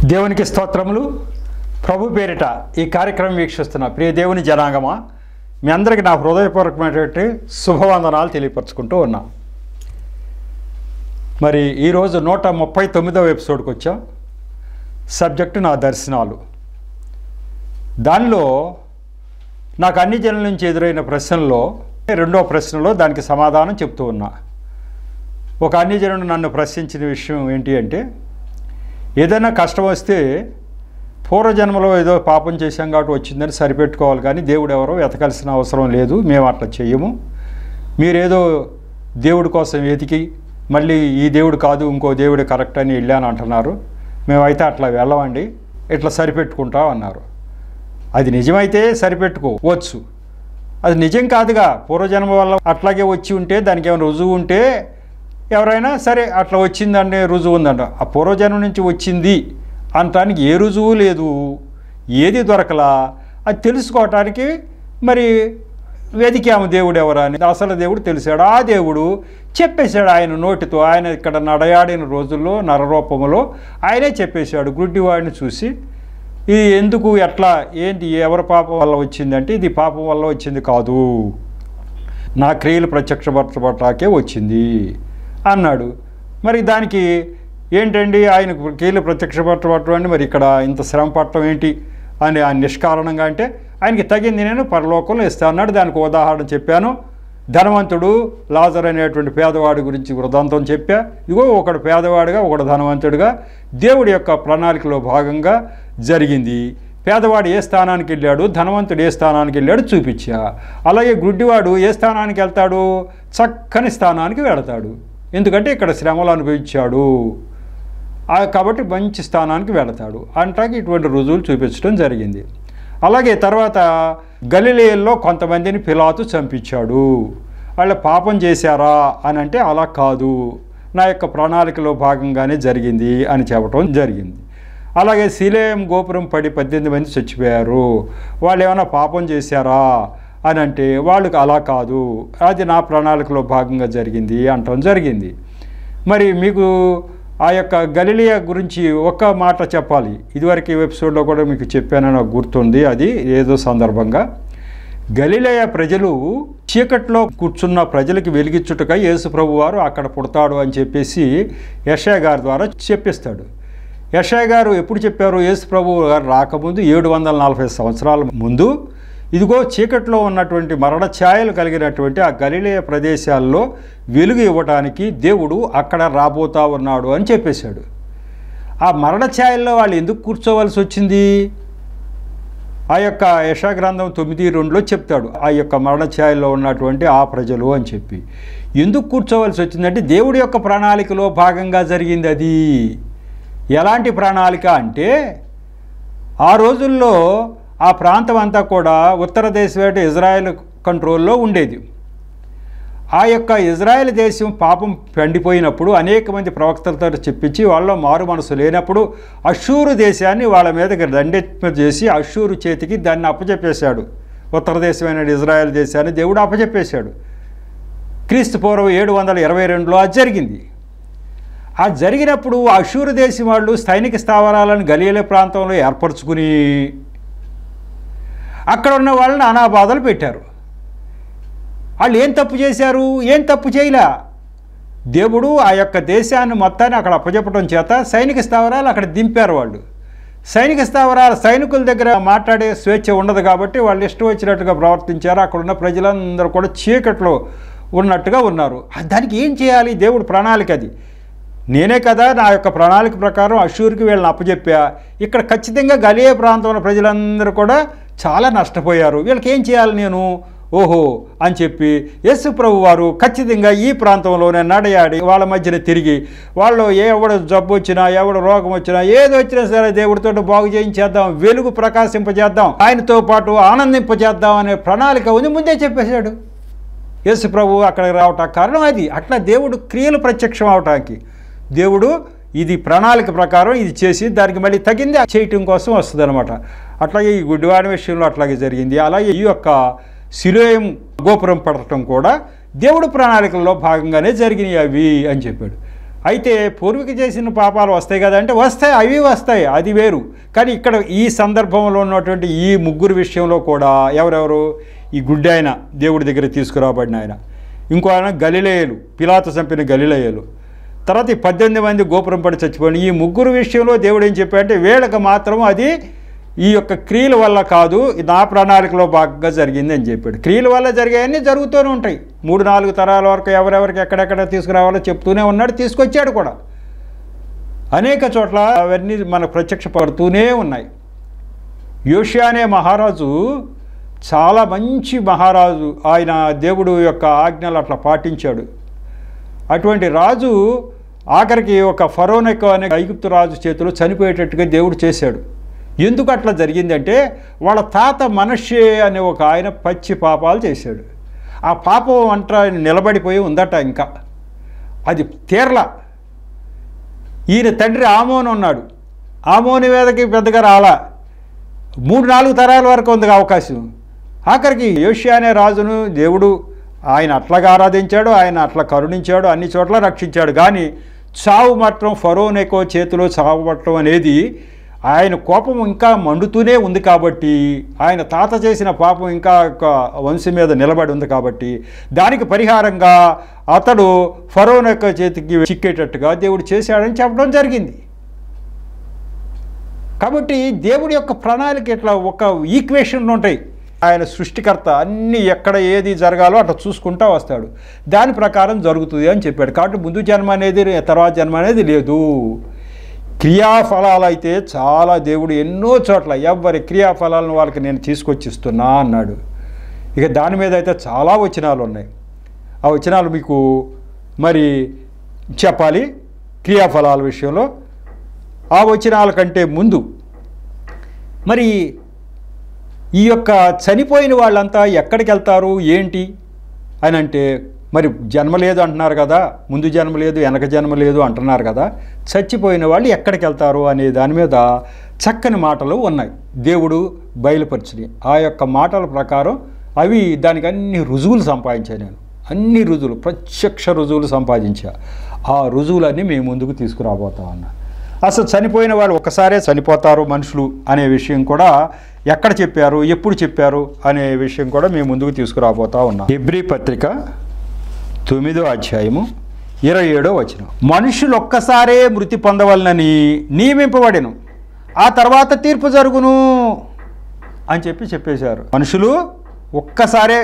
దేవునికి స్తోత్రములు ప్రభు పేరిట ఈ కార్యక్రమం వీక్షిస్తున్న ప్రియ దేవుని జనాంగమా మీ అందరికీ నా హృదయపూర్వకమైనటువంటి శుభవందనాలు తెలియపరచుకుంటూ ఉన్నా మరి ఈరోజు నూట ముప్పై తొమ్మిదవ ఎపిసోడ్కి వచ్చాం సబ్జెక్టు నా దర్శనాలు దానిలో నాకు అన్ని జనుల నుంచి ఎదురైన ప్రశ్నల్లో రెండో ప్రశ్నలో దానికి సమాధానం చెప్తూ ఉన్నా ఒక అన్ని జనుడు నన్ను ప్రశ్నించిన విషయం ఏంటి అంటే ఏదైనా కష్టం వస్తే పూర్వజన్మలో ఏదో పాపం చేశాం కాబట్టి వచ్చిందని సరిపెట్టుకోవాలి కానీ దేవుడు ఎవరో వెతకాల్సిన అవసరం లేదు మేము అట్లా చెయ్యము మీరేదో దేవుడి కోసం వెతికి మళ్ళీ ఈ దేవుడు కాదు ఇంకో దేవుడు కరెక్ట్ అని వెళ్ళాను అంటున్నారు మేమైతే అట్లా వెళ్ళమండి ఇట్లా సరిపెట్టుకుంటాం అన్నారు అది నిజమైతే సరిపెట్టుకోవచ్చు అది నిజం కాదుగా పూర్వజన్మ వల్ల అట్లాగే వచ్చి ఉంటే దానికి ఏమైనా రుజువు ఉంటే ఎవరైనా సరే అట్లా వచ్చిందంటే రుజువు ఉందంట ఆ పూర్వజన్మ నుంచి వచ్చింది అనటానికి ఏ రుజువు లేదు ఏది దొరకలా అది తెలుసుకోవటానికి మరి వెతికాము దేవుడు ఎవరా అని అసలు దేవుడు తెలిసాడు ఆ దేవుడు చెప్పేశాడు ఆయన నోటితో ఆయన ఇక్కడ నడయాడిన రోజుల్లో నరరూపములో ఆయనే చెప్పేశాడు గుడ్డివాడిని చూసి ఇది ఎందుకు ఎట్లా ఏంటి ఎవరి పాపం వల్ల వచ్చిందంటే ఇది పాపం వల్ల వచ్చింది కాదు నా క్రియలు ప్రత్యక్షపరచబట్టాకే వచ్చింది అన్నాడు మరి దానికి ఏంటండి ఆయన క్రియలు ప్రత్యక్షపరచబట్టడం అంటే మరి ఇక్కడ ఇంత శ్రమ పట్టడం ఏంటి అని ఆయన నిష్కారణంగా అంటే ఆయనకి తగింది నేను పరలోకంలో ఇస్తా అన్నాడు దానికి ఉదాహరణ చెప్పాను ధనవంతుడు లాజర్ అనేటువంటి పేదవాడి గురించి వృధాంతం చెప్పా ఇగో ఒకడు పేదవాడిగా ఒకడు ధనవంతుడిగా దేవుడి యొక్క ప్రణాళికలో భాగంగా జరిగింది పేదవాడు ఏ స్థానానికి వెళ్ళాడు ధనవంతుడు ఏ స్థానానికి వెళ్ళాడు చూపించా అలాగే గుడ్డివాడు ఏ స్థానానికి వెళ్తాడు చక్కని స్థానానికి వెళతాడు ఎందుకంటే ఇక్కడ శ్రమలు అనుభవించాడు ఆ కాబట్టి మంచి స్థానానికి వెళతాడు అంటాకి ఇటువంటి రుజువులు చూపించడం జరిగింది అలాగే తర్వాత గలిలేయల్లో కొంతమందిని పిలాతు చంపించాడు వాళ్ళ పాపం చేశారా అని అంటే అలా కాదు నా యొక్క ప్రణాళికలో భాగంగానే జరిగింది అని చెప్పడం జరిగింది అలాగే శిలేయం గోపురం పడి పద్దెనిమిది మంది చచ్చిపోయారు వాళ్ళు ఏమైనా పాపం చేశారా అని అంటే వాళ్ళకి అలా కాదు అది నా ప్రణాళికలో భాగంగా జరిగింది అంటం జరిగింది మరి మీకు ఆ యొక్క గలిలియ గురించి ఒక్క మాట చెప్పాలి ఇదివరకు ఈ ఎపిసోడ్లో కూడా మీకు చెప్పానని నాకు గుర్తుంది అది ఏదో సందర్భంగా గలిలయ ప్రజలు చీకట్లో కూర్చున్న ప్రజలకి వెలిగించుటగా యేసు ప్రభు వారు అక్కడ పుడతాడు అని చెప్పేసి యషయా గారి ద్వారా చెప్పిస్తాడు యషయా గారు ఎప్పుడు చెప్పారు యేసు ప్రభు గారు రాకముందు ఏడు వందల నలభై సంవత్సరాల ముందు ఇదిగో చీకట్లో ఉన్నటువంటి మరణ ఛాయలు కలిగినటువంటి ఆ గలిలయ ప్రదేశాల్లో వెలుగు ఇవ్వడానికి దేవుడు అక్కడ రాబోతా ఉన్నాడు అని చెప్పేశాడు ఆ మరణ ఛాయల్లో వాళ్ళు ఎందుకు కూర్చోవలసి వచ్చింది ఆ యొక్క యశాగ్రంథం తొమ్మిది రెండులో చెప్తాడు ఆ యొక్క మరణ ఛాయల్లో ఉన్నటువంటి ఆ ప్రజలు అని చెప్పి ఎందుకు కూర్చోవలసి వచ్చిందంటే దేవుడి యొక్క ప్రణాళికలో భాగంగా జరిగింది అది ఎలాంటి ప్రణాళిక అంటే ఆ రోజుల్లో ఆ ప్రాంతం అంతా కూడా ఉత్తర దేశం ఇజ్రాయెల్ కంట్రోల్లో ఉండేది ఆ యొక్క ఇజ్రాయెల్ దేశం పాపం పండిపోయినప్పుడు అనేక మంది ప్రవక్తలతో చెప్పించి వాళ్ళ మారు మనసు లేనప్పుడు అషూరు దేశాన్ని వాళ్ళ మీదకి దండెత్మ చేసి అషూరు చేతికి దాన్ని అప్పచెప్పేశాడు ఉత్తర దేశమైన ఇజ్రాయెల్ దేశాన్ని దేవుడు అప్పచెప్పేశాడు క్రీస్తు పూర్వం ఏడు వందల ఇరవై రెండులో అది జరిగింది ఆ జరిగినప్పుడు అషూరు దేశం వాళ్ళు సైనిక స్థావరాలను గలీల ప్రాంతంలో ఏర్పరచుకుని అక్కడ ఉన్న వాళ్ళని అనాబాధలు పెట్టారు వాళ్ళు ఏం తప్పు చేశారు ఏం తప్పు చేయలే దేవుడు ఆ యొక్క దేశాన్ని మొత్తాన్ని అక్కడ అప్పచెప్పడం చేత సైనిక స్థావరాలు అక్కడ దింపారు వాళ్ళు సైనిక స్థావరాల సైనికుల దగ్గర మాట్లాడే స్వేచ్ఛ ఉండదు కాబట్టి వాళ్ళు ఇష్టం వచ్చినట్టుగా ప్రవర్తించారు అక్కడ ఉన్న ప్రజలందరూ కూడా చీకట్లో ఉన్నట్టుగా ఉన్నారు దానికి ఏం చేయాలి దేవుడు ప్రణాళిక అది నేనే కదా నా యొక్క ప్రణాళిక ప్రకారం అషూర్కి వీళ్ళని అప్పచెప్పా ఇక్కడ ఖచ్చితంగా గలియే ప్రాంతంలో ప్రజలందరూ కూడా చాలా నష్టపోయారు వీళ్ళకి ఏం చేయాలి నేను ఓహో అని చెప్పి యేసు ప్రభు వారు ఖచ్చితంగా ఈ ప్రాంతంలోనే నడయాడి వాళ్ళ మధ్యన తిరిగి వాళ్ళు ఏ ఎవడ జబ్బు వచ్చినా ఎవడ రోగం వచ్చినా ఏది వచ్చినా సరే దేవుడితో బాగు చేయించేద్దాం వెలుగు ప్రకాశింపజేద్దాం ఆయనతో పాటు ఆనందింపజేద్దాం అనే ప్రణాళిక ఉంది ముందే చెప్పేశాడు యేసు ప్రభు అక్కడికి రావటానికి కారణం అది అట్లా దేవుడు క్రియలు ప్రత్యక్షం అవటానికి దేవుడు ఇది ప్రణాళిక ప్రకారం ఇది చేసి దానికి మళ్ళీ తగింది చేయటం కోసం వస్తుంది అనమాట అట్లాగే ఈ గుడ్డివాడి విషయంలో అట్లాగే జరిగింది అలాగే ఈ యొక్క శిలోయం గోపురం పడటం కూడా దేవుడు ప్రణాళికల్లో భాగంగానే జరిగినాయి అవి అని చెప్పాడు అయితే పూర్వీక చేసిన పాపాలు వస్తాయి కదా అంటే వస్తాయి అవి వస్తాయి అది వేరు కానీ ఇక్కడ ఈ సందర్భంలో ఉన్నటువంటి ఈ ముగ్గురు విషయంలో కూడా ఎవరెవరు ఈ గుడ్డి ఆయన దేవుడి దగ్గర తీసుకురాబడిన ఆయన ఇంకో ఆయన గలిలేయలు పిలాత చంపిన గలిలేయలు తర్వాత ఈ పద్దెనిమిది మంది గోపురం పడి చచ్చిపోయిన ఈ ముగ్గురు విషయంలో దేవుడు ఏం చెప్పాడంటే వీళ్ళకి మాత్రం అది ఈ యొక్క క్రియల వల్ల కాదు ఇది నా ప్రణాళికలో బాగా జరిగింది అని చెప్పాడు క్రియల వల్ల జరిగాయన్నీ జరుగుతూనే ఉంటాయి మూడు నాలుగు తరాల వరకు ఎవరెవరికి ఎక్కడెక్కడ తీసుకురావాలో చెప్తూనే ఉన్నాడు తీసుకొచ్చాడు కూడా అనేక చోట్ల అవన్నీ మనకు ప్రత్యక్ష పడుతూనే ఉన్నాయి యోషియా అనే మహారాజు చాలా మంచి మహారాజు ఆయన దేవుడు యొక్క ఆజ్ఞలు అట్లా పాటించాడు అటువంటి రాజు ఆఖరికి ఒక ఫరోనెకో అనే ఐగుప్తు రాజు చేతిలో చనిపోయేటట్టుగా దేవుడు చేశాడు ఎందుకు అట్లా జరిగిందంటే వాళ్ళ తాత మనషే అనే ఒక ఆయన పచ్చి పాపాలు చేశాడు ఆ పాపం అంట నిలబడిపోయి ఉందట ఇంకా అది తీరలా ఈయన తండ్రి ఆమోను ఉన్నాడు ఆమోని మీదకి పెద్దగా రాలా మూడు నాలుగు తరాల వరకు ఉంది అవకాశం ఆఖరికి యోషియా అనే రాజును దేవుడు ఆయన అట్లాగా ఆరాధించాడు ఆయన అట్లా కరుణించాడు అన్ని చోట్ల రక్షించాడు కానీ చావు మట్టం ఫరోనెకో చేతిలో చావు పట్టడం అనేది ఆయన కోపం ఇంకా మండుతూనే ఉంది కాబట్టి ఆయన తాత చేసిన పాపం ఇంకా ఒక వంశం మీద నిలబడి ఉంది కాబట్టి దానికి పరిహారంగా అతడు ఫరోనెకో చేతికి చిక్కేటట్టుగా దేవుడు చేశాడని చెప్పడం జరిగింది కాబట్టి దేవుడి యొక్క ప్రణాళిక ఇట్లా ఒక ఈక్వేషన్లు ఉంటాయి ఆయన సృష్టికర్త అన్ని ఎక్కడ ఏది జరగాలో అట్లా చూసుకుంటా వస్తాడు దాని ప్రకారం జరుగుతుంది అని చెప్పాడు కాబట్టి ముందు జన్మ అనేది తర్వాత జన్మ అనేది లేదు క్రియాఫలాలు అయితే చాలా దేవుడు ఎన్నో చోట్ల ఎవరి క్రియాఫలాలను వాళ్ళకి నేను తీసుకొచ్చి ఇస్తున్నా అన్నాడు ఇక దాని మీద అయితే చాలా వచనాలు ఉన్నాయి ఆ వచనాలు మీకు మరి చెప్పాలి క్రియాఫలాల విషయంలో ఆ వచనాల కంటే ముందు మరి ఈ యొక్క చనిపోయిన వాళ్ళంతా ఎక్కడికి వెళ్తారు ఏంటి అని అంటే మరి జన్మ లేదు అంటున్నారు కదా ముందు జన్మ లేదు వెనక జన్మ లేదు అంటున్నారు కదా చచ్చిపోయిన వాళ్ళు ఎక్కడికి వెళ్తారు అనే దాని మీద చక్కని మాటలు ఉన్నాయి దేవుడు బయలుపరిచినాయి ఆ యొక్క మాటల ప్రకారం అవి దానికి అన్ని రుజువులు సంపాదించాను నేను అన్ని రుజువులు ప్రత్యక్ష రుజువులు సంపాదించా ఆ రుజువులన్నీ మేము ముందుకు తీసుకురాబోతా ఉన్నా అసలు చనిపోయిన వాళ్ళు ఒక్కసారే చనిపోతారు మనుషులు అనే విషయం కూడా ఎక్కడ చెప్పారు ఎప్పుడు చెప్పారు అనే విషయం కూడా మేము ముందుకు తీసుకురాబోతా ఉన్నాం ఎబ్రి పత్రిక తొమ్మిదో అధ్యాయము ఇరవై ఏడో వచనం మనుషులు ఒక్కసారే మృతి పొందవలనని నియమింపబడెను ఆ తర్వాత తీర్పు జరుగును అని చెప్పి చెప్పేశారు మనుషులు ఒక్కసారే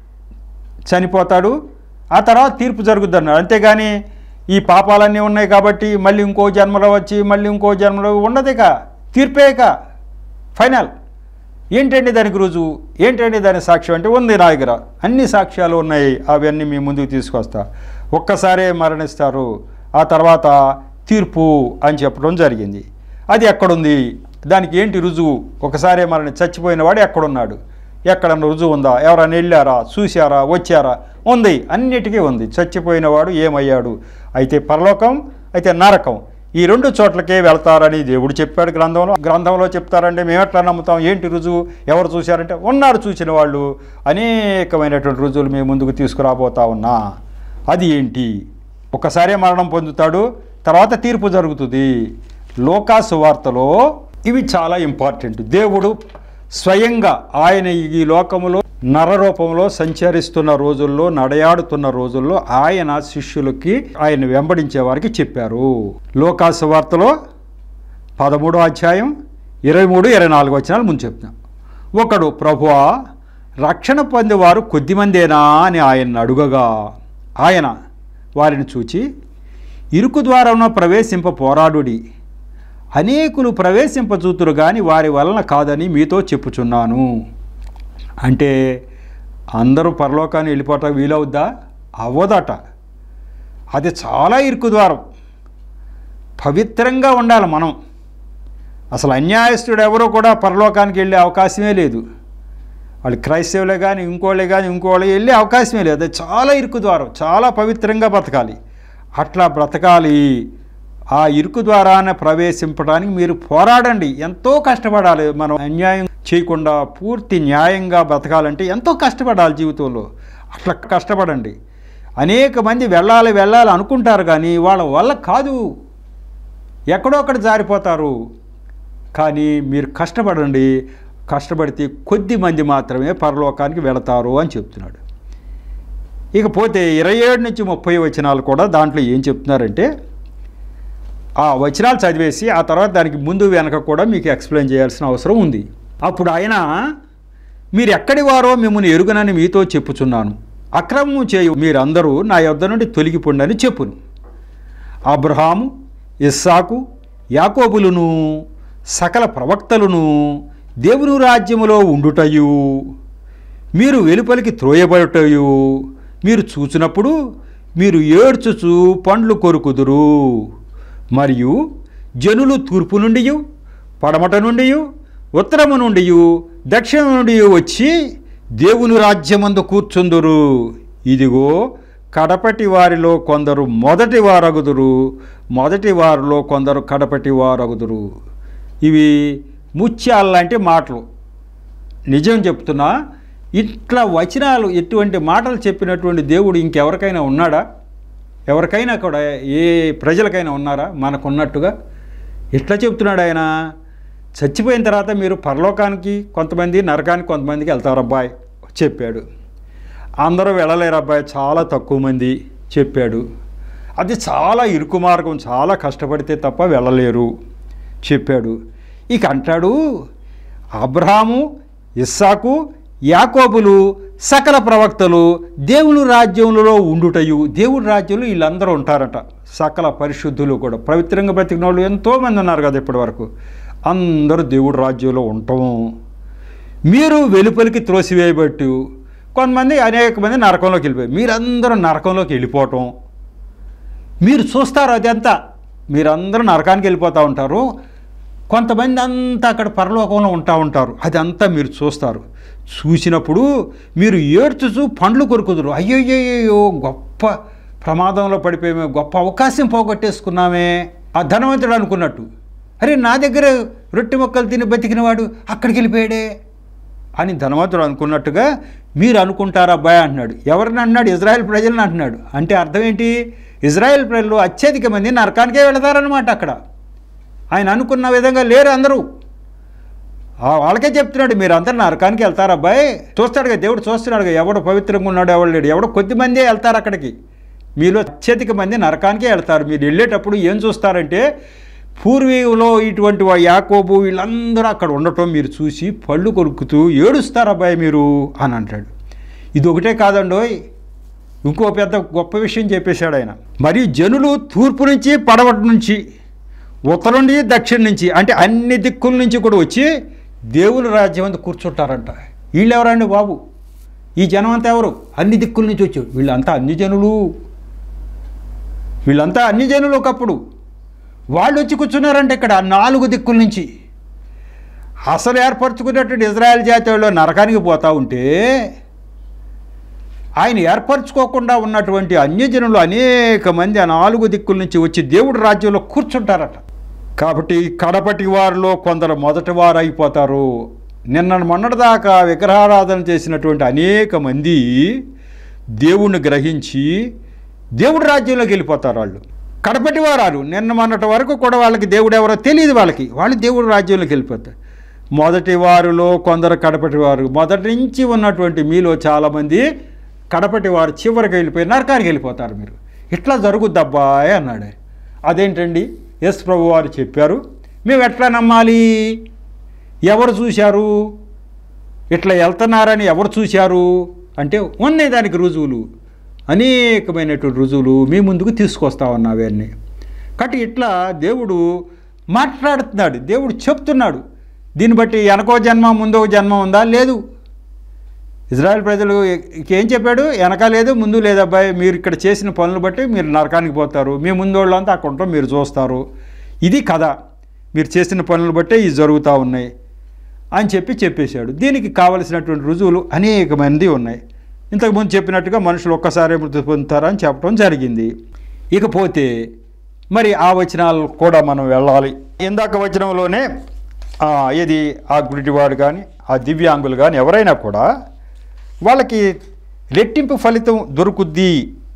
చనిపోతాడు ఆ తర్వాత తీర్పు జరుగుద్ది అన్నాడు అంతేగాని ఈ పాపాలన్నీ ఉన్నాయి కాబట్టి మళ్ళీ ఇంకో జన్మలో వచ్చి మళ్ళీ ఇంకో జన్మలో ఉండదిక తీర్పేక ఫైనల్ ఏంటండి దానికి రుజువు ఏంటండి దాని సాక్ష్యం అంటే ఉంది నా దగ్గర అన్ని సాక్ష్యాలు ఉన్నాయి అవన్నీ మీ ముందుకు తీసుకొస్తా ఒక్కసారే మరణిస్తారు ఆ తర్వాత తీర్పు అని చెప్పడం జరిగింది అది ఎక్కడుంది దానికి ఏంటి రుజువు ఒకసారే మరణి చచ్చిపోయిన వాడు ఎక్కడున్నాడు ఎక్కడన్నా రుజువు ఉందా ఎవరైనా వెళ్ళారా చూశారా వచ్చారా ఉంది అన్నిటికీ ఉంది చచ్చిపోయిన వాడు ఏమయ్యాడు అయితే పరలోకం అయితే నరకం ఈ రెండు చోట్లకే వెళ్తారని దేవుడు చెప్పాడు గ్రంథంలో గ్రంథంలో చెప్తారంటే మేము ఎట్లా నమ్ముతాం ఏంటి రుజువు ఎవరు చూశారంటే ఉన్నారు చూసిన వాళ్ళు అనేకమైనటువంటి రుజువులు మేము ముందుకు తీసుకురాబోతా ఉన్నా అది ఏంటి ఒకసారే మరణం పొందుతాడు తర్వాత తీర్పు జరుగుతుంది లోకాసు వార్తలో ఇవి చాలా ఇంపార్టెంట్ దేవుడు స్వయంగా ఆయన ఈ లోకములో నరరూపంలో సంచరిస్తున్న రోజుల్లో నడయాడుతున్న రోజుల్లో ఆయన శిష్యులకి ఆయన వెంబడించే వారికి చెప్పారు లోకాసు వార్తలో పదమూడో అధ్యాయం ఇరవై మూడు ఇరవై నాలుగు వచ్చినాలు ముందు చెప్తున్నాం ఒకడు ప్రభువా రక్షణ పొందేవారు కొద్దిమందేనా అని ఆయన అడుగగా ఆయన వారిని చూచి ఇరుకు ద్వారంలో ప్రవేశింప పోరాడుడి అనేకులు ప్రవేశింపచూతురు కానీ వారి వలన కాదని మీతో చెప్పుచున్నాను అంటే అందరూ పరలోకాన్ని వెళ్ళిపోవటం వీలవుద్దా అవ్వదట అది చాలా ఇరుకు ద్వారం పవిత్రంగా ఉండాలి మనం అసలు అన్యాయస్తుడు ఎవరో కూడా పరలోకానికి వెళ్ళే అవకాశమే లేదు వాళ్ళు క్రైస్తవులే కానీ ఇంకోళ్ళే కానీ ఇంకోళ్ళే వెళ్ళే అవకాశమే లేదు అది చాలా ఇరుకు ద్వారం చాలా పవిత్రంగా బ్రతకాలి అట్లా బ్రతకాలి ఆ ఇరుకు ద్వారానే ప్రవేశింపడానికి మీరు పోరాడండి ఎంతో కష్టపడాలి మనం అన్యాయం చేయకుండా పూర్తి న్యాయంగా బ్రతకాలంటే ఎంతో కష్టపడాలి జీవితంలో అట్లా కష్టపడండి అనేక మంది వెళ్ళాలి వెళ్ళాలి అనుకుంటారు కానీ వాళ్ళ వల్ల కాదు ఎక్కడో అక్కడ జారిపోతారు కానీ మీరు కష్టపడండి కష్టపడితే కొద్ది మంది మాత్రమే పరలోకానికి వెళతారు అని చెప్తున్నాడు ఇకపోతే ఇరవై ఏడు నుంచి ముప్పై వచనాలు కూడా దాంట్లో ఏం చెప్తున్నారంటే ఆ వచనాలు చదివేసి ఆ తర్వాత దానికి ముందు వెనక కూడా మీకు ఎక్స్ప్లెయిన్ చేయాల్సిన అవసరం ఉంది అప్పుడు ఆయన మీరు ఎక్కడి వారో మిమ్మల్ని ఎరుగనని మీతో చెప్పుచున్నాను అక్రమము చేయు మీరందరూ నా యొద్ద నుండి తొలగిపోండని చెప్పును అబ్రహాము ఇస్సాకు యాకోబులను సకల ప్రవక్తలను దేవుని రాజ్యములో ఉండుటయు మీరు వెలుపలికి త్రోయబడుటయు మీరు చూచినప్పుడు మీరు ఏడ్చుచు పండ్లు కొరుకుదురు మరియు జనులు తూర్పు నుండి పడమట నుండి ఉత్తరము నుండి దక్షిణం నుండి వచ్చి దేవుని రాజ్యమందు కూర్చుందురు ఇదిగో కడపటి వారిలో కొందరు మొదటి వారగుదురు మొదటి వారిలో కొందరు కడపటి వారగుదురు ఇవి ముత్యాలంటి మాటలు నిజం చెప్తున్నా ఇట్లా వచనాలు ఎటువంటి మాటలు చెప్పినటువంటి దేవుడు ఇంకెవరికైనా ఉన్నాడా ఎవరికైనా కూడా ఏ ప్రజలకైనా ఉన్నారా మనకున్నట్టుగా ఎట్లా చెప్తున్నాడు ఆయన చచ్చిపోయిన తర్వాత మీరు పరలోకానికి కొంతమంది నరకానికి కొంతమందికి వెళ్తారు అబ్బాయి చెప్పాడు అందరూ వెళ్ళలేరు అబ్బాయి చాలా తక్కువ మంది చెప్పాడు అది చాలా ఇరుకు మార్గం చాలా కష్టపడితే తప్ప వెళ్ళలేరు చెప్పాడు ఇక అంటాడు అబ్రహాము ఇస్సాకు యాకోబులు సకల ప్రవక్తలు దేవుని రాజ్యములలో ఉండుటయు దేవుడి రాజ్యంలో వీళ్ళందరూ ఉంటారట సకల పరిశుద్ధులు కూడా పవిత్రంగా బ్రతికిన వాళ్ళు ఎంతోమంది ఉన్నారు కదా ఇప్పటి వరకు అందరూ దేవుడి రాజ్యంలో ఉండటం మీరు వెలుపలికి త్రోసివేయబట్టు కొంతమంది అనేక మంది నరకంలోకి వెళ్ళిపోయారు మీరందరూ నరకంలోకి వెళ్ళిపోవటం మీరు చూస్తారు అదంతా మీరందరూ నరకానికి వెళ్ళిపోతూ ఉంటారు కొంతమంది అంతా అక్కడ పరలోకంలో ఉంటా ఉంటారు అదంతా మీరు చూస్తారు చూసినప్పుడు మీరు ఏడ్చుచూ పండ్లు కొరుకుదురు అయ్యయ్యో గొప్ప ప్రమాదంలో పడిపోయి మేము గొప్ప అవకాశం పోగొట్టేసుకున్నామే ఆ ధనవంతుడు అనుకున్నట్టు అరే నా దగ్గర రొట్టె మొక్కలు తిని బతికినవాడు అక్కడికి వెళ్ళిపోయాడే అని ధనవంతుడు అనుకున్నట్టుగా మీరు అనుకుంటారు అబ్బాయి అంటున్నాడు ఎవరిని అన్నాడు ఇజ్రాయెల్ ప్రజలను అంటున్నాడు అంటే అర్థం ఏంటి ఇజ్రాయెల్ ప్రజలు అత్యధిక మంది నరకానికే వెళతారనమాట అక్కడ ఆయన అనుకున్న విధంగా లేరు అందరూ ఆ వాళ్ళకే చెప్తున్నాడు మీరు అందరు నరకానికి వెళ్తారు అబ్బాయి చూస్తాడుగా దేవుడు చూస్తున్నాడుగా ఎవడు పవిత్రంగా ఉన్నాడు ఎవడు లేడు ఎవడు కొద్ది మందే వెళ్తారు అక్కడికి మీలో అత్యధిక మంది నరకానికే వెళ్తారు మీరు వెళ్ళేటప్పుడు ఏం చూస్తారంటే పూర్వీకులో ఇటువంటి వా- యాకోబు వీళ్ళందరూ అక్కడ ఉండటం మీరు చూసి పళ్ళు కొరుకుతూ ఏడుస్తారు అబ్బాయి మీరు అని అంటాడు ఇది ఒకటే కాదండోయ్ ఇంకో పెద్ద గొప్ప విషయం చెప్పేశాడు ఆయన మరియు జనులు తూర్పు నుంచి పడవటి నుంచి ఉత్తరం నుండి దక్షిణ నుంచి అంటే అన్ని దిక్కుల నుంచి కూడా వచ్చి దేవుని రాజ్యం అంతా కూర్చుంటారంట వీళ్ళు ఎవరండి బాబు ఈ జనం అంతా ఎవరు అన్ని దిక్కుల నుంచి వచ్చి వీళ్ళంతా అన్ని జనులు వీళ్ళంతా అన్ని జనులు ఒకప్పుడు వాళ్ళు వచ్చి కూర్చున్నారంటే ఇక్కడ నాలుగు దిక్కుల నుంచి అసలు ఏర్పరచుకున్నటువంటి ఇజ్రాయెల్ జాతి వాళ్ళు నరకానికి పోతా ఉంటే ఆయన ఏర్పరచుకోకుండా ఉన్నటువంటి అన్యజనులు అనేక మంది ఆ నాలుగు దిక్కుల నుంచి వచ్చి దేవుడి రాజ్యంలో కూర్చుంటారట కాబట్టి కడపటి వారిలో కొందరు మొదటి వారు అయిపోతారు నిన్న మొన్నటిదాకా విగ్రహారాధన చేసినటువంటి అనేక మంది దేవుణ్ణి గ్రహించి దేవుడి రాజ్యంలోకి వెళ్ళిపోతారు వాళ్ళు కడపటి వారాలు నిన్న మొన్నటి వరకు కూడా వాళ్ళకి దేవుడు ఎవరో తెలియదు వాళ్ళకి వాళ్ళు దేవుడి రాజ్యంలోకి వెళ్ళిపోతారు మొదటి వారిలో కొందరు కడపటి వారు మొదటి నుంచి ఉన్నటువంటి మీలో చాలామంది కడపటి వారు చివరికి వెళ్ళిపోయి నరకానికి వెళ్ళిపోతారు మీరు ఇట్లా జరుగుద్దబ్బాయ్ అన్నాడు అదేంటండి ఎస్ ప్రభు వారు చెప్పారు మేము ఎట్లా నమ్మాలి ఎవరు చూశారు ఇట్లా వెళ్తున్నారని ఎవరు చూశారు అంటే ఉన్నాయి దానికి రుజువులు అనేకమైనటువంటి రుజువులు మీ ముందుకు తీసుకొస్తా ఉన్నా అవన్నీ కాబట్టి ఇట్లా దేవుడు మాట్లాడుతున్నాడు దేవుడు చెప్తున్నాడు దీన్ని బట్టి వెనకో జన్మ ముందో జన్మ ఉందా లేదు ఇజ్రాయెల్ ప్రజలు ఏం చెప్పాడు వెనక లేదు ముందు లేదు అబ్బాయి మీరు ఇక్కడ చేసిన పనులు బట్టి మీరు నరకానికి పోతారు మీ ముందు వాళ్ళంతా అక్కడ ఉంటాం మీరు చూస్తారు ఇది కథ మీరు చేసిన పనులు బట్టే ఇది జరుగుతూ ఉన్నాయి అని చెప్పి చెప్పేశాడు దీనికి కావలసినటువంటి రుజువులు అనేక మంది ఉన్నాయి ఇంతకుముందు చెప్పినట్టుగా మనుషులు ఒక్కసారి మృతి పొందుతారని చెప్పడం జరిగింది ఇకపోతే మరి ఆ వచనాలు కూడా మనం వెళ్ళాలి ఇందాక వచనంలోనే ఆ, ఏది ఆ గుడివాడు కానీ ఆ దివ్యాంగులు కానీ ఎవరైనా కూడా వాళ్ళకి రెట్టింపు ఫలితం దొరుకుద్ది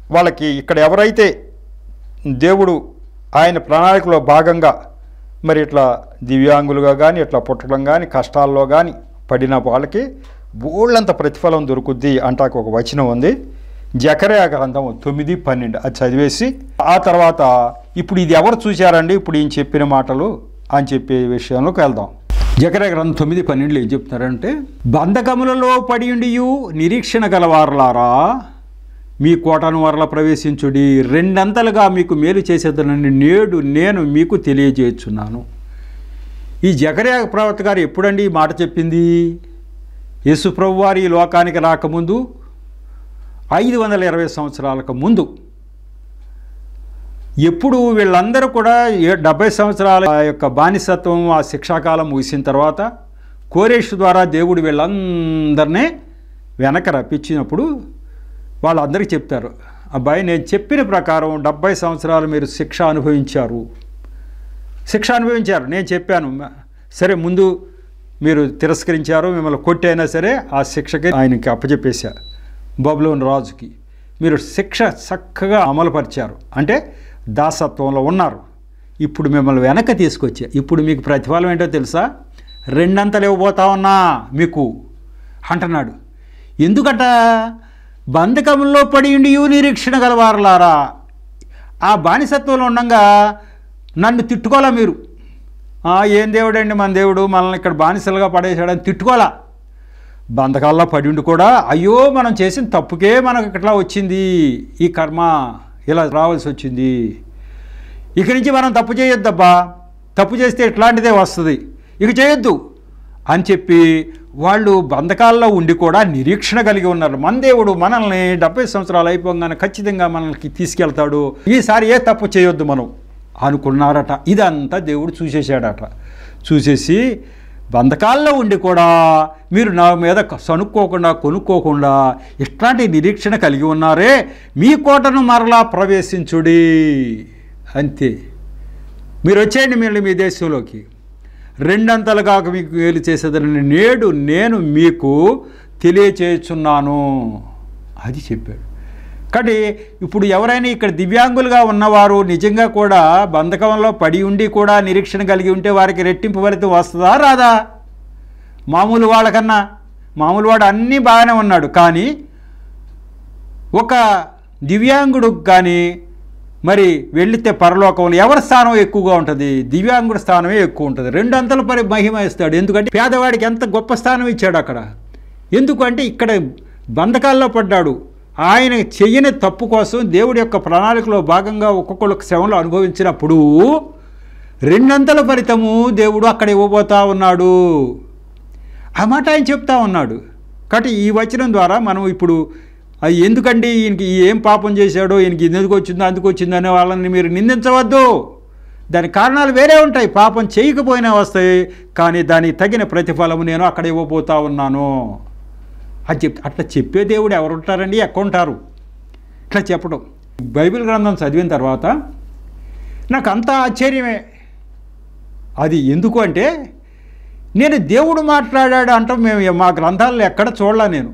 వాళ్ళకి ఇక్కడ ఎవరైతే దేవుడు ఆయన ప్రణాళికలో భాగంగా మరి ఇట్లా దివ్యాంగులుగా కానీ ఇట్లా పుట్టడం కానీ కష్టాల్లో కానీ పడిన వాళ్ళకి బోళ్ళంత ప్రతిఫలం దొరుకుద్ది అంటాకు ఒక వచనం ఉంది జకరయా గ్రంథం తొమ్మిది పన్నెండు అది చదివేసి ఆ తర్వాత ఇప్పుడు ఇది ఎవరు చూశారండి ఇప్పుడు ఈయన చెప్పిన మాటలు అని చెప్పే విషయంలోకి వెళ్దాం జకరయా గ్రంథం తొమ్మిది పన్నెండులో ఏం చెప్తున్నారంటే బంధకములలో పడి ఉండియు నిరీక్షణ గలవారలారా మీ కోటను వరల ప్రవేశించుడి రెండంతలుగా మీకు మేలు చేసేదనని నేడు నేను మీకు తెలియజేస్తున్నాను ఈ జకర్యా ప్రవక్త గారు ఎప్పుడండి ఈ మాట చెప్పింది యేసు ప్రభు వారు ఈ లోకానికి రాకముందు ఐదు వందల ఇరవై సంవత్సరాలకు ముందు ఎప్పుడు వీళ్ళందరూ కూడా ఏ- డెబ్బై సంవత్సరాల ఆ యొక్క బానిసత్వం ఆ శిక్షాకాలం ముగిసిన తర్వాత కోరేషు ద్వారా దేవుడు వీళ్ళందరినీ వెనక రప్పించినప్పుడు వాళ్ళందరికీ చెప్తారు అబ్బాయి నేను చెప్పిన ప్రకారం డెబ్బై సంవత్సరాలు మీరు శిక్ష అనుభవించారు శిక్ష అనుభవించారు నేను చెప్పాను సరే ముందు మీరు తిరస్కరించారు మిమ్మల్ని కొట్టైనా సరే ఆ శిక్షకి ఆయనకి అప్పచెప్పేశా బబులోన్ రాజుకి మీరు శిక్ష చక్కగా అమలుపరిచారు అంటే దాసత్వంలో ఉన్నారు ఇప్పుడు మిమ్మల్ని వెనక తీసుకొచ్చా ఇప్పుడు మీకు ప్రతిఫలం ఏంటో తెలుసా రెండంతలు ఇవ్వబోతా ఉన్నా మీకు అంటున్నాడు ఎందుకట బంధకంలో పడి ఉండి నిరీక్షణ గలవారులారా ఆ బానిసత్వంలో ఉండగా నన్ను తిట్టుకోవాలా మీరు "ఆ, ఏం దేవుడండి మన దేవుడు మనల్ని ఇక్కడ బానిసలుగా పడేశాడని తిట్టుకోవాలా బంధకాల్లో పడి ఉండి కూడా అయ్యో మనం చేసిన తప్పుకే మనకు ఇట్లా వచ్చింది ఈ కర్మ ఇలా రావాల్సి వచ్చింది ఇక నుంచి మనం తప్పు చేయొద్దబ్బా తప్పు చేస్తే ఇట్లాంటిదే వస్తుంది ఇక చేయొద్దు అని చెప్పి వాళ్ళు బంధకాల్లో ఉండి కూడా నిరీక్షణ కలిగి ఉన్నారు మన దేవుడు మనల్ని డెబ్బై సంవత్సరాలు అయిపోగానే ఖచ్చితంగా మనల్ని తీసుకెళ్తాడు ఈసారి ఏ తప్పు చేయొద్దు మనం అనుకున్నారట ఇదంతా దేవుడు చూసేశాడట చూసేసి బంధకాల్లో ఉండి కూడా మీరు నా మీద సనుక్కోకుండా కొనుక్కోకుండా ఇట్లాంటి నిరీక్షణ కలిగి ఉన్నారే మీ కోటను మరలా ప్రవేశించుడి అంతే మీరు వచ్చేయండి మళ్ళీ మీ దేశంలోకి రెండంతలుగా మీకు మేలు చేసేదని నేడు నేను మీకు తెలియచేస్తున్నాను అది చెప్పాడు కాబట్టి ఇప్పుడు ఎవరైనా ఇక్కడ దివ్యాంగులుగా ఉన్నవారు నిజంగా కూడా బంధకంలో పడి ఉండి కూడా నిరీక్షణ కలిగి ఉంటే వారికి రెట్టింపు ఫలితం వస్తుందా రాదా మామూలు వాళ్ళకన్నా మామూలు వాడు అన్నీ బాగానే ఉన్నాడు కానీ ఒక దివ్యాంగుడు కానీ మరి వెళితే పరలోకంలో ఎవరి స్థానం ఎక్కువగా ఉంటుంది దివ్యాంగుడి స్థానమే ఎక్కువ ఉంటుంది రెండు అంతల పరి మహిమ ఇస్తాడు ఎందుకంటే పేదవాడికి ఎంత గొప్ప స్థానం ఇచ్చాడు అక్కడ ఎందుకంటే ఇక్కడ బంధకాల్లో పడ్డాడు ఆయన చెయ్యని తప్పు కోసం దేవుడి యొక్క ప్రణాళికలో భాగంగా ఒక్కొక్కరు శ్రమలు అనుభవించినప్పుడు రెండంతల ఫలితము దేవుడు అక్కడ ఇవ్వబోతా ఉన్నాడు ఆ మాట ఆయన చెప్తా ఉన్నాడు కాబట్టి ఈ వచనం ద్వారా మనం ఇప్పుడు ఆ ఎందుకండి ఈయనకి ఏం పాపం చేశాడో ఈయనకి ఇది ఎందుకు వచ్చిందో అందుకు వచ్చిందో అనే వాళ్ళని మీరు నిందించవద్దు దాని కారణాలు వేరే ఉంటాయి పాపం చేయకపోయినా వస్తాయి కానీ దానికి తగిన ప్రతిఫలము నేను అక్కడ ఇవ్వబోతా ఉన్నాను అని చెప్ అట్లా చెప్పే దేవుడు ఎవరు ఉంటారండి ఎక్కడ ఉంటారు ఇట్లా చెప్పడం బైబిల్ గ్రంథం చదివిన తర్వాత నాకు అంత ఆశ్చర్యమే అది ఎందుకు అంటే నేను దేవుడు మాట్లాడాడు అంటాం మేము మా గ్రంథాల్లో ఎక్కడ చూడలా నేను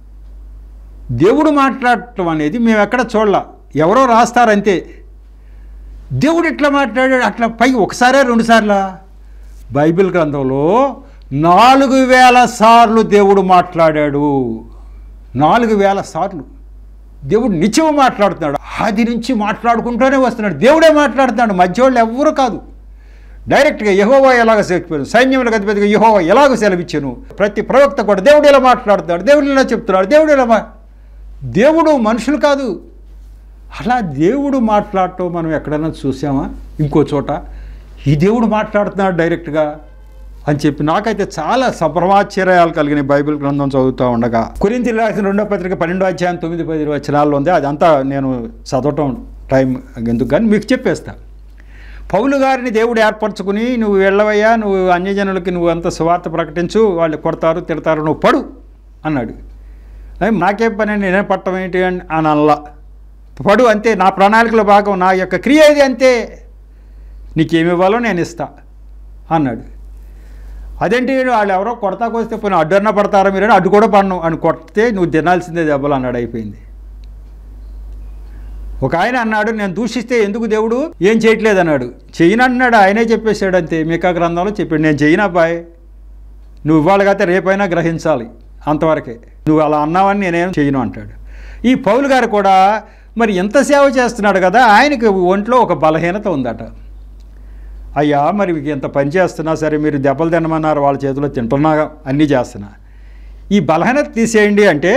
దేవుడు మాట్లాడటం అనేది మేము ఎక్కడ చూడలా ఎవరో రాస్తారంతే దేవుడు ఎట్లా మాట్లాడాడు అట్లా పై ఒకసారే రెండుసార్లా బైబిల్ గ్రంథంలో నాలుగు వేల సార్లు దేవుడు మాట్లాడాడు నాలుగు వేల సార్లు దేవుడు నిత్యం మాట్లాడుతున్నాడు ఆది నుంచి మాట్లాడుకుంటూనే వస్తున్నాడు దేవుడే మాట్లాడుతున్నాడు మధ్యవాళ్ళు ఎవ్వరు కాదు డైరెక్ట్గా యహోవా ఎలాగ సెలవిచ్చాను సైన్యములకు అధిపతిగా యహోవా ఎలాగ సెలవిచ్చాను ప్రతి ప్రవక్త కూడా దేవుడు ఇలా మాట్లాడుతున్నాడు దేవుడు ఇలా చెప్తున్నాడు దేవుడు ఇలా మా దేవుడు మనుషులు కాదు అలా దేవుడు మాట్లాడటం మనం ఎక్కడైనా చూసామా ఇంకో చోట ఈ దేవుడు మాట్లాడుతున్నాడు డైరెక్ట్గా అని చెప్పి నాకైతే చాలా సంభ్రమాశ్చర్యాలు కలిగిన బైబిల్ గ్రంథం చదువుతూ ఉండగా కురింతి రాసిన రెండో పత్రిక పన్నెండో అధ్యాయం తొమ్మిది పది వచనాల్లో ఉంది అదంతా నేను చదవటం టైం ఎందుకు కానీ మీకు చెప్పేస్తా పౌలు గారిని దేవుడు ఏర్పరచుకుని నువ్వు వెళ్ళవయ్యా నువ్వు అన్యజనులకి నువ్వు అంత సువార్త ప్రకటించు వాళ్ళు కొడతారు తిడతారు నువ్వు పడు అన్నాడు అయ్యి, నాకేం పని అండి, నేనే పట్టం ఏంటి అని అని అనలా పడు అంతే నా ప్రణాళికలో భాగం నా యొక్క క్రియ ఇది అంతే నీకేమి ఇవ్వాలో నేను ఇస్తా అన్నాడు అదేంటి వాళ్ళు ఎవరో కొడతాకొస్తే పోయిన అడ్డన్న పడతారా మీరు అడ్డు కూడా పడను అని కొడితే నువ్వు తినాల్సిందే దెబ్బలు అన్నాడు అయిపోయింది ఒక ఆయన అన్నాడు నేను దూషిస్తే ఎందుకు దేవుడు ఏం చేయట్లేదు అన్నాడు చెయ్యను అంటున్నాడు ఆయనే చెప్పేశాడు అంతే మీకా గ్రంథంలో చెప్పాడు నేను చెయ్యను అబ్బాయి నువ్వు ఇవాళ కాతే రేపైనా గ్రహించాలి అంతవరకే నువ్వు అలా అన్నావని నేనేం చేయను అంటాడు ఈ పౌలు గారు కూడా మరి ఎంత సేవ చేస్తున్నాడు కదా ఆయనకి ఒంట్లో ఒక బలహీనత ఉందట అయ్యా మరి మీకు ఎంత పని చేస్తున్నా సరే మీరు దెబ్బలు తినమన్నారు వాళ్ళ చేతిలో తింటున్నా అన్నీ చేస్తున్నా ఈ బలహీనత తీసేయండి అంటే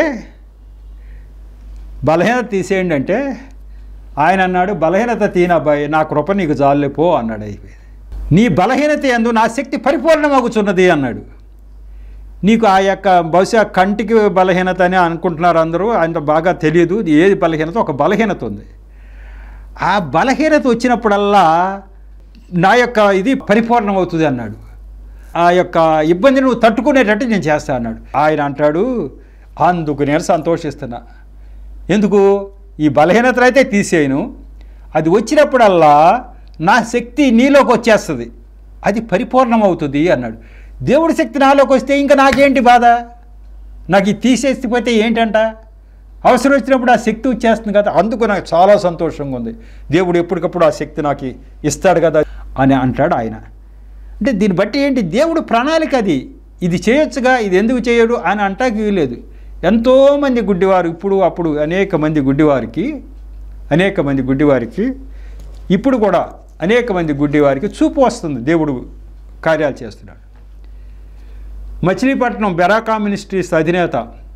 బలహీనత తీసేయండి అంటే ఆయన అన్నాడు బలహీనత తీనబ్బాయి నా కృప నీకు జాలే పో అన్నాడు అయిపోయింది నీ బలహీనత ఎందు నా శక్తి పరిపూర్ణమగుచున్నది అన్నాడు నీకు ఆ యొక్క బహుశా కంటికి బలహీనత అని అనుకుంటున్నారు అందరూ అంత బాగా తెలియదు ఏది బలహీనత ఒక బలహీనత ఉంది ఆ బలహీనత వచ్చినప్పుడల్లా నా యొక్క ఇది పరిపూర్ణం అవుతుంది అన్నాడు ఆ యొక్క ఇబ్బంది నువ్వు తట్టుకునేటట్టు నేను చేస్తా అన్నాడు ఆయన అంటాడు అందుకు నేను సంతోషిస్తున్నా ఎందుకు ఈ బలహీనతలు అయితే తీసేయను అది వచ్చినప్పుడల్లా నా శక్తి నీలోకి వచ్చేస్తుంది అది పరిపూర్ణం అవుతుంది అన్నాడు దేవుడి శక్తి నాలోకి వస్తే ఇంకా నాకేంటి బాధ నాకు ఇది తీసేసిపోతే ఏంటంట అవసరం వచ్చినప్పుడు ఆ శక్తి వచ్చేస్తుంది కదా అందుకు నాకు చాలా సంతోషంగా ఉంది దేవుడు ఎప్పటికప్పుడు ఆ శక్తి నాకు ఇస్తాడు కదా అని అంటాడు ఆయన అంటే దీన్ని బట్టి ఏంటి దేవుడు ప్రణాళిక అది ఇది చేయొచ్చుగా ఇది ఎందుకు చేయడు అని అంటాకి వీలేదు ఎంతోమంది గుడ్డివారు ఇప్పుడు అప్పుడు అనేక మంది గుడ్డివారికి అనేక మంది గుడ్డివారికి ఇప్పుడు కూడా అనేక మంది గుడ్డివారికి చూపు వస్తుంది దేవుడు కార్యాలు చేస్తున్నాడు మచిలీపట్నం బెరాకా మినిస్ట్రీస్ అధినేత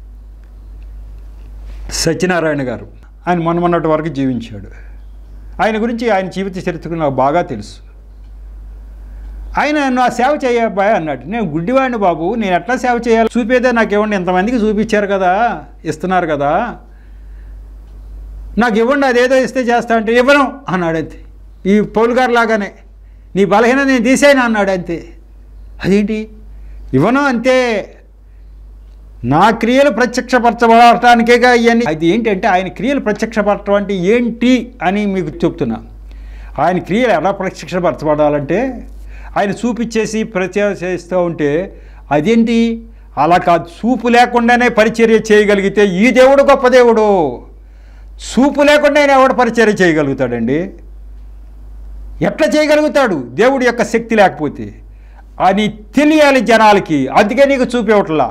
సత్యనారాయణ గారు ఆయన మొన్న మొన్నటి వరకు జీవించాడు ఆయన గురించి ఆయన జీవిత చరిత్ర నాకు బాగా తెలుసు ఆయన నా సేవ చేయబాయ్ అన్నాడు నేను గుడ్డివాడిని బాబు నేను ఎట్లా సేవ చేయాలి చూపేదే నాకు ఇవ్వండి ఎంతమందికి చూపించారు కదా ఇస్తున్నారు కదా నాకు ఇవ్వండి అదేదో ఇస్తే చేస్తా అంటే ఇవ్వను అన్నాడు అంతే ఈ పౌలు గారు లాగానే నీ బలహీన నేను తీసేయను అన్నాడు అంతే అదేంటి ఇవ్వను అంతే నా క్రియలు ప్రత్యక్షపరచబడటానికేగా ఇవన్నీ అది ఏంటంటే ఆయన క్రియలు ప్రత్యక్షపరచడం అంటే ఏంటి అని మీకు చెప్తున్నా ఆయన క్రియలు ఎలా ప్రత్యక్షపరచబడాలంటే ఆయన చూపిచ్చేసి ప్రచారం చేస్తూ ఉంటే అదేంటి అలా కాదు చూపు లేకుండానే పరిచర్య చేయగలిగితే ఈ దేవుడు గొప్ప దేవుడు చూపు లేకుండానే ఎవడు పరిచర్య చేయగలుగుతాడండి ఎట్లా చేయగలుగుతాడు దేవుడి యొక్క శక్తి లేకపోతే అని తెలియాలి జనాలకి అందుకే నీకు చూపేవట్లా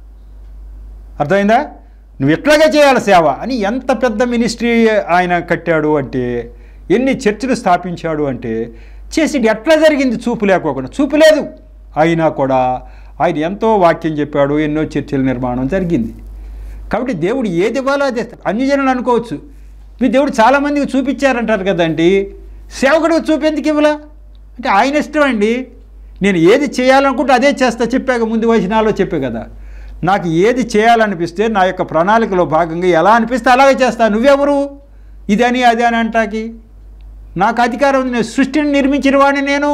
అర్థమైందా నువ్వు ఎట్లాగే చేయాలి సేవ అని ఎంత పెద్ద మినిస్ట్రీ ఆయన కట్టాడు అంటే ఎన్ని చర్చిలు స్థాపించాడు అంటే చేసి ఎట్లా జరిగింది చూపు లేకోకుండా చూపు లేదు అయినా కూడా ఆయన ఎంతో వాక్యం చెప్పాడు ఎన్నో చర్చిల నిర్మాణం జరిగింది కాబట్టి దేవుడు ఏది ఇవ్వాలో అదే అన్ని జనులు అనుకోవచ్చు మీ దేవుడు చాలామందికి చూపించారంటారు కదండి సేవకుడికి చూపేందుకు ఇవ్వలా అంటే ఆయన ఇష్టం అండి నేను ఏది చేయాలనుకుంటే అదే చేస్తా చెప్పాక ముందు వచనాల్లో చెప్పే కదా నాకు ఏది చేయాలనిపిస్తే నా యొక్క ప్రణాళికలో భాగంగా ఎలా అనిపిస్తే అలాగే చేస్తా నువ్వెవరు ఇదని అది అని అంటాకి నాకు అధికారం ఉంది నేను సృష్టిని నిర్మించిన వాడిని నేను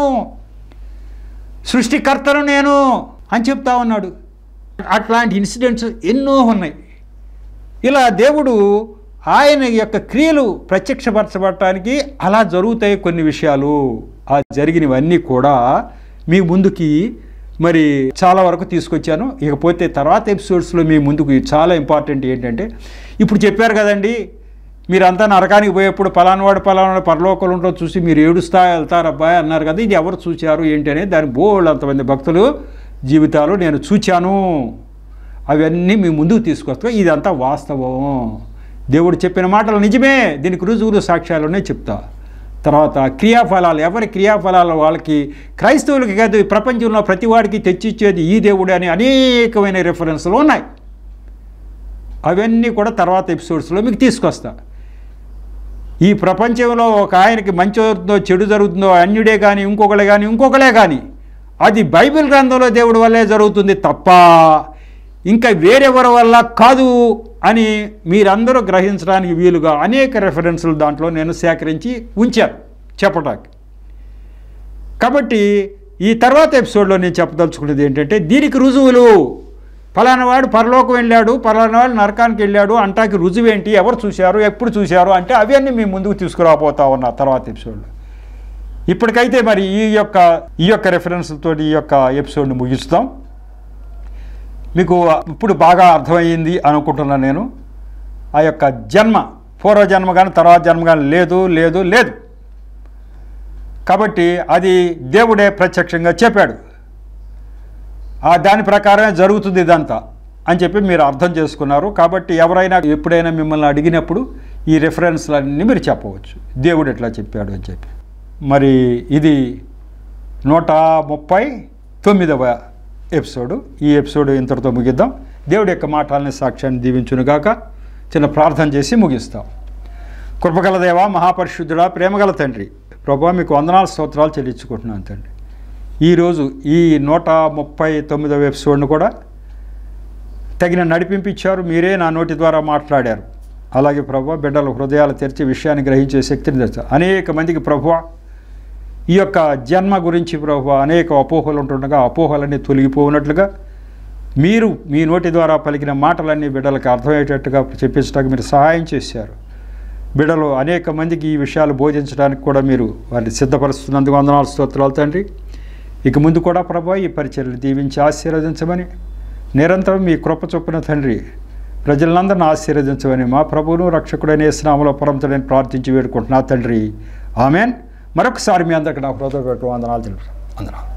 సృష్టికర్తను నేను అని చెప్తా ఉన్నాడు అట్లాంటి ఇన్సిడెంట్స్ ఎన్నో ఉన్నాయి ఇలా దేవుడు ఆయన యొక్క క్రియలు ప్రత్యక్షపరచబడటానికి అలా జరుగుతాయి కొన్ని విషయాలు ఆ జరిగినవన్నీ కూడా మీ ముందుకి మరి చాలా వరకు తీసుకొచ్చాను ఇకపోతే తర్వాత ఎపిసోడ్స్లో మీ ముందుకు చాలా ఇంపార్టెంట్ ఏంటంటే ఇప్పుడు చెప్పారు కదండి మీరంతా నరకానికి పోయేప్పుడు పలానవాడు పలానాడు పరలోకలు ఉంటో చూసి మీరు ఏడుస్తా వెళ్తారు అబ్బాయి అన్నారు కదా ఇది ఎవరు చూచారు ఏంటి అనేది దాని బోల్డ్ అంతమంది భక్తులు జీవితాలు నేను చూచాను అవన్నీ మీ ముందుకు తీసుకొస్తా ఇదంతా వాస్తవం దేవుడు చెప్పిన మాటలు నిజమే దీనికి రుజువులు సాక్ష్యాలునే చెప్తా తర్వాత క్రియాఫలాలు ఎవరి క్రియాఫలాలు వాళ్ళకి క్రైస్తవులకి కాదు ఈ ప్రపంచంలో ప్రతి వాడికి తెచ్చిచ్చేది ఈ దేవుడు అని అనేకమైన రెఫరెన్స్లు ఉన్నాయి అవన్నీ కూడా తర్వాత ఎపిసోడ్స్లో మీకు తీసుకొస్తా ఈ ప్రపంచంలో ఒక ఆయనకి మంచి జరుగుతుందో చెడు జరుగుతుందో అన్యుడే కానీ ఇంకొకలే కానీ ఇంకొకలే కానీ అది బైబిల్ గ్రంథంలో దేవుడి వల్లే జరుగుతుంది తప్ప ఇంకా వేరెవరి వల్ల కాదు అని మీరందరూ గ్రహించడానికి వీలుగా అనేక రెఫరెన్సులు దాంట్లో నేను సేకరించి ఉంచాను చెప్పటానికి కాబట్టి ఈ తర్వాత ఎపిసోడ్లో నేను చెప్పదలుచుకున్నది ఏంటంటే దీనికి రుజువులు ఫలానా వాడు పరలోకం వెళ్ళాడు ఫలానా వాడు నరకానికి వెళ్ళాడు అంటాకి రుజువు ఏంటి ఎవరు చూశారు ఎప్పుడు చూశారు అంటే అవన్నీ మీ ముందుకు తీసుకురాబోతా ఉన్నా తర్వాత ఎపిసోడ్లో ఇప్పటికైతే మరి ఈ యొక్క ఈ యొక్క రెఫరెన్స్లతో ఈ యొక్క ఎపిసోడ్ని ముగిస్తాం మీకు ఇప్పుడు బాగా అర్థమయ్యింది అనుకుంటున్నాను నేను ఆ యొక్క జన్మ పూర్వజన్మ కానీ తర్వాత జన్మ కానీ లేదు లేదు లేదు కాబట్టి అది దేవుడే ప్రత్యక్షంగా చెప్పాడు ఆ దాని ప్రకారమే జరుగుతుంది ఇదంతా అని చెప్పి మీరు అర్థం చేసుకున్నారు కాబట్టి ఎవరైనా ఎప్పుడైనా మిమ్మల్ని అడిగినప్పుడు ఈ రెఫరెన్స్లన్నీ మీరు చెప్పవచ్చు దేవుడు ఎట్లా చెప్పాడు అని చెప్పి మరి ఇది నూట ముప్పై తొమ్మిదవ ఎపిసోడు ఈ ఎపిసోడ్ ఇంతటితో ముగిద్దాం దేవుడి యొక్క మాటల్ని సాక్ష్యాన్ని దీవించునుగాక చిన్న ప్రార్థన చేసి ముగిస్తాం కృపగల దేవ మహాపరిశుద్ధుడా ప్రేమగల తండ్రి ప్రభా మీకు వందనాలు స్తోత్రాలు చెల్లించుకుంటున్నాను తండ్రి ఈరోజు ఈ నూట ముప్పై తొమ్మిదవ ఎపిసోడ్ను కూడా తగిన నడిపింపించారు మీరే నా నోటి ద్వారా మాట్లాడారు అలాగే ప్రభు బిడ్డల హృదయాలు తెరిచి విషయాన్ని గ్రహించే శక్తిని తెచ్చారు అనేక మందికి ప్రభు ఈ యొక్క జన్మ గురించి ప్రభు అనేక అపోహలు ఉంటుండగా ఆ అపోహలన్నీ తొలగిపోయినట్లుగా మీరు మీ నోటి ద్వారా పలికిన మాటలన్నీ బిడ్డలకు అర్థమయ్యేటట్టుగా చెప్పించడానికి మీరు సహాయం చేశారు బిడ్డలు అనేక మందికి ఈ విషయాలు బోధించడానికి కూడా మీరు వారిని సిద్ధపరుస్తున్నందుకు వందనాలు స్తోత్రాలు తండ్రి ఇక ముందు కూడా ప్రభు ఈ పరిచర్లు దీవించి ఆశీర్వదించమని నిరంతరం మీ కృప చొప్పున తండ్రి ప్రజలందరిని ఆశీర్వదించమని మా ప్రభువును రక్షకుడైన స్నామలో పరంతుడని ప్రార్థించి వేడుకుంటున్నా తండ్రి ఆమెన్ మరొకసారి మీ అందరికి నా హృదయపూర్వక వందనాలు తెలుపు వందనాలు